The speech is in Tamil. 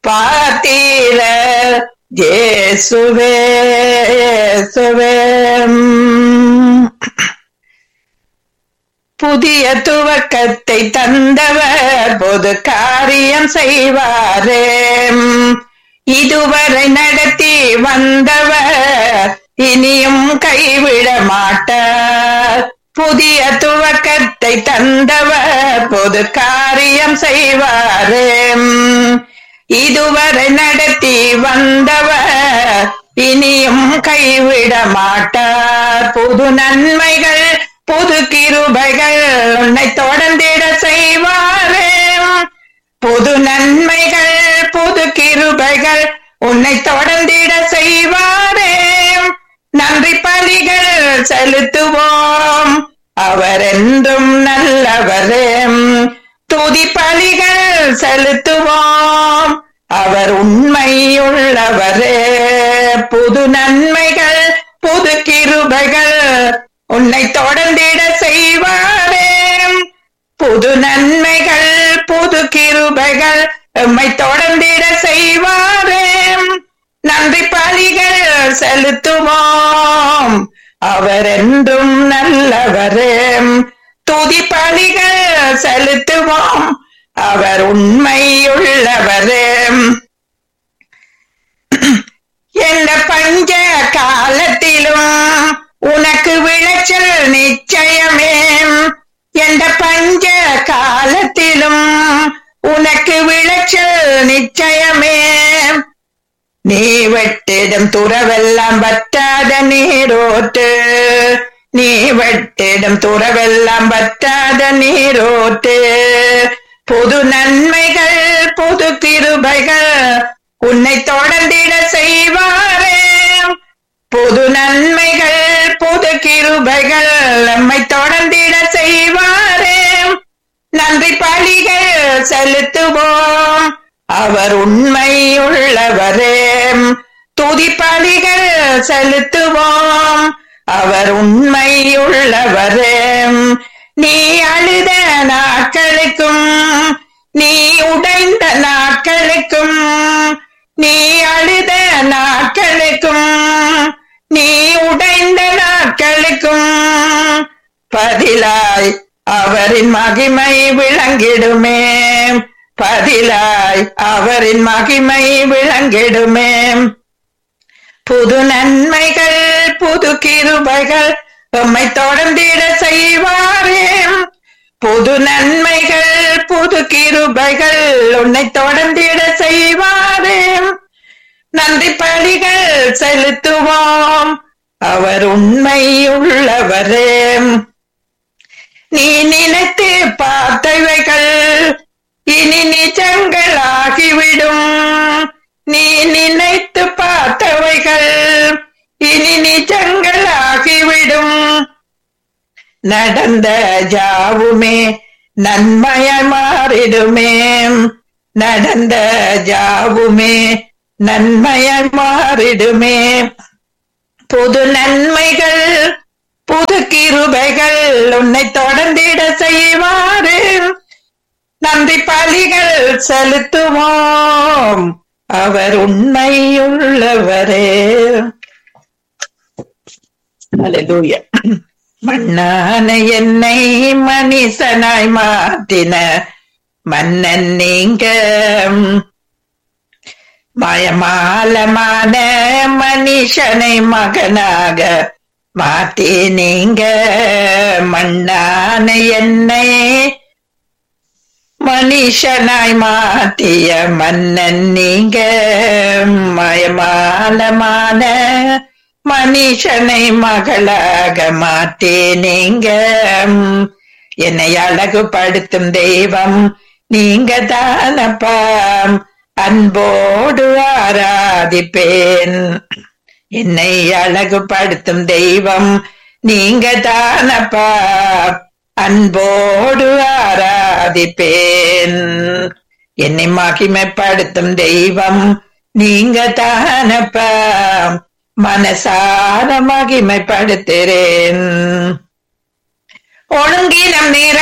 பார்த்தீர ஜேசுவே இயேசுவே புதிய துவக்கத்தை தந்தவர் பொது காரியம் செய்வாரே இதுவரை நடத்தி வந்தவர் இனியும் கைவிட மாட்டார் புதிய துவக்கத்தை தந்தவர் பொது காரியம் செய்வாரே இதுவரை நடத்தி வந்தவர் இனியும் கைவிட மாட்டார் புது நன்மைகள் புது கிருபைகள் உன்னை தொடர்ந்திட செய்வாரே புது நன்மைகள் புது கிருபைகள் உன்னை தொடர்ந்திட செய்வாரே நன்றி பலிகள் செலுத்துவோம் அவர் என்றும் நல்லவரே துதி பலிகள் செலுத்துவோம் அவர் உண்மையுள்ளவரே புது நன்மைகள் புது கிருபைகள் உன்னை தொடர்ந்திட செய்வாரே புது நன்மைகள் புது கிருபைகள் எம்மை தொடர்ந்திட செய்வாரே நன்றி பலிகள் செலுத்துவோம் அவர் என்றும் நல்லவரே துதி பலிகள் செலுத்துவோம் அவர் உண்மையுள்ளவரே எந்த பஞ்ச காலத்திலும் உனக்கு விளைச்சல் நிச்சயமே எந்த பஞ்ச காலத்திலும் உனக்கு விளைச்சல் நிச்சயமே நீ வெட்டிடும் துறவெல்லாம் வற்றாத நீரோட்டு நீ வெட்டிடும் துறவெல்லாம் வற்றாத நீரோட்டு புது நன்மைகள் புது கிருபைகள் உன்னை தொடர்ந்திட செய்வாரே புது நன்மைகள் புது கிருபைகள் நம்மை தொடர்ந்திட செய்வாரே நன்றி பலிகள் செலுத்துவோம் அவர் உண்மையுள்ளவரே துதி பலிகள் செலுத்துவோம் அவர் உண்மையுள்ளவரே நீ அழுத நாட்களுக்கும் நீ உடைந்த நாட்களுக்கும் நீ அழுத நாட்களுக்கும் நீ உடைந்த நாட்களுக்கும் பதிலாய் அவரின் மகிமை விளங்கிடுமே பதிலாய் அவரின் மகிமை விளங்கிடுமே புது நன்மைகள் புது கிருபைகள் உம்மை தொடர்ந்திட செய்வாரே புது நன்மைகள் புது கிருபைகள் உன்னை தொடர்ந்திட செய்வாரே நன்றி பலிகள் செலுத்துவோம் அவர் உண்மையுள்ளவரே நீ நினைத்து பார்த்தவைகள் இனி நிஜங்களாகிவிடும் நீ நினைத்து பார்த்தவைகள் இனி நிஜங்களாகிவிடும் நடந்த ஜாவுமே நன்மையாய் மாறிடுமே நடந்த ஜாவுமே நன்மையாய் மாறிடுமே புது நன்மைகள் புது கிருபைகள் உன்னை தொடர்ந்திட செய்வாரு நன்றி பலிகள் செலுத்துவோம் அவர் உண்மையுள்ளவரே Hallelujah. மண்ணான என்னை மனுஷனாய் மாற்றின மன்னன் நீங்க மயமாலமான மனுஷனை மகனாக மாத்தி நீங்க மண்ணான என்னை மனுஷனாய் மாத்திய மன்னன் நீங்க மயமாலமான மனுஷனை மகளாக மாத்தி நீங்க என்னை அழகுபடுத்தும் தெய்வம் நீங்க தானப்பா அன்போடு ஆராதிப்பேன் என்னை அழகுபடுத்தும் தெய்வம் நீங்க தானப்பா அன்போடு ஆராதிப்பேன் என்னை மகிமைப்படுத்தும் தெய்வம் நீங்க தானப்பா மனசார மகிமைப்படுத்துறேன் ஒழுங்கினம் நேர